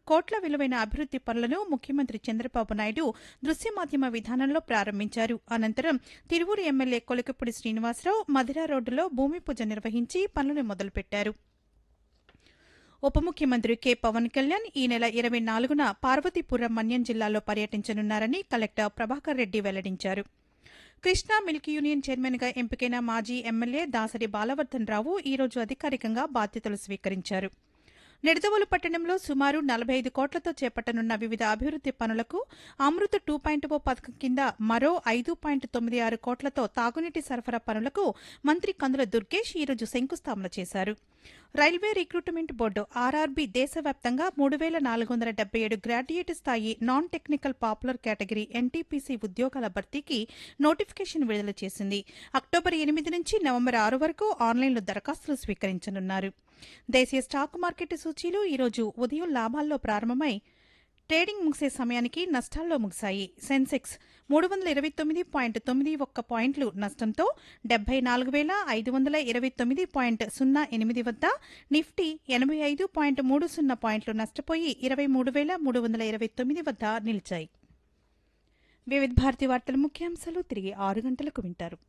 కోట్ల విలువైన అభివృద్ది పనులను ముఖ్యమంత్రి చంద్రబాబు నాయుడు దృశ్య మాధ్యమ విధానంలో ప్రారంభించారు అనంతరం తిరువూరు ఎమ్మెల్యే కొలికపూడి శ్రీనివాసరావు మధిర రోడ్డులో భూమి పూజ నిర్వహించి పనులు మొదలుపెట్టారు ఉప ముఖ్యమంత్రి కె పవన్ కళ్యాణ్ ఈ నెల ఇరవై నాలుగున పార్వతీపురం మన్యం జిల్లాలో పర్యటించనున్నారని కలెక్టర్ ప్రభాకర్ రెడ్డి వెల్లడించారు కృష్ణా మిల్క్ యూనియన్ చైర్మన్గా ఎంపికైన మాజీ ఎమ్మెల్యే దాసరి బాలవర్ధన్ రావు ఈరోజు అధికారికంగా బాధ్యతలు స్వీకరించారు నిడదవోలు పట్టణంలో సుమారు నలభై ఐదు కోట్లతో చేపట్టనున్న వివిధ అభివృద్ది పనులకు అమృత టూ పాయింట్ ఓ పథకం కింద మరో ఐదు పాయింట్ తొమ్మిది ఆరు కోట్లతో తాగునీటి సరఫరా పనులకు మంత్రి కందుల దుర్గేష్ ఈరోజు శంకుస్థాపన చేశారు రైల్వే రిక్రూట్మెంట్ బోర్డు ఆర్ఆర్బీ దేశవ్యాప్తంగా మూడు వేల నాలుగు వందల డెబ్బై ఏడు గ్రాడ్యుయేట్ స్థాయి non technical popular category NTPC ఉద్యోగాల భర్తీకి నోటిఫికేషన్ విడుదల చేసింది అక్టోబర్ ఎనిమిది నుంచి నవంబర్ ఆరు వరకు ఆన్లైన్లో దరఖాస్తులు స్వీకరించనున్నారు దేశీయ స్టాక్ మార్కెట్ సూచీలు ఈరోజు ఉదయం లాభాల్లో ప్రారంభమై ట్రేడింగ్ ముగిసే సమయానికి నష్టాల్లో ముగిశాయి సెన్సెక్స్ మూడు వందల ఇరవై తొమ్మిది పాయింట్ తొమ్మిది ఒక్క పాయింట్లు నష్టంతో డెబ్బై నాలుగు వేల ఐదు వందల ఇరవై తొమ్మిది పాయింట్ సున్నా ఎనిమిది వద్ద నిఫ్టీ ఎనభై ఐదు పాయింట్ మూడు సున్నా పాయింట్లు నష్టపోయి ఇరవై మూడు వేల మూడు వందల ఇరవై తొమ్మిది వద్ద నిలిచాయి వివిధ భారతి వార్తల ముఖ్యాంశాలు తిరిగి ఆరు గంటలకు వింటారు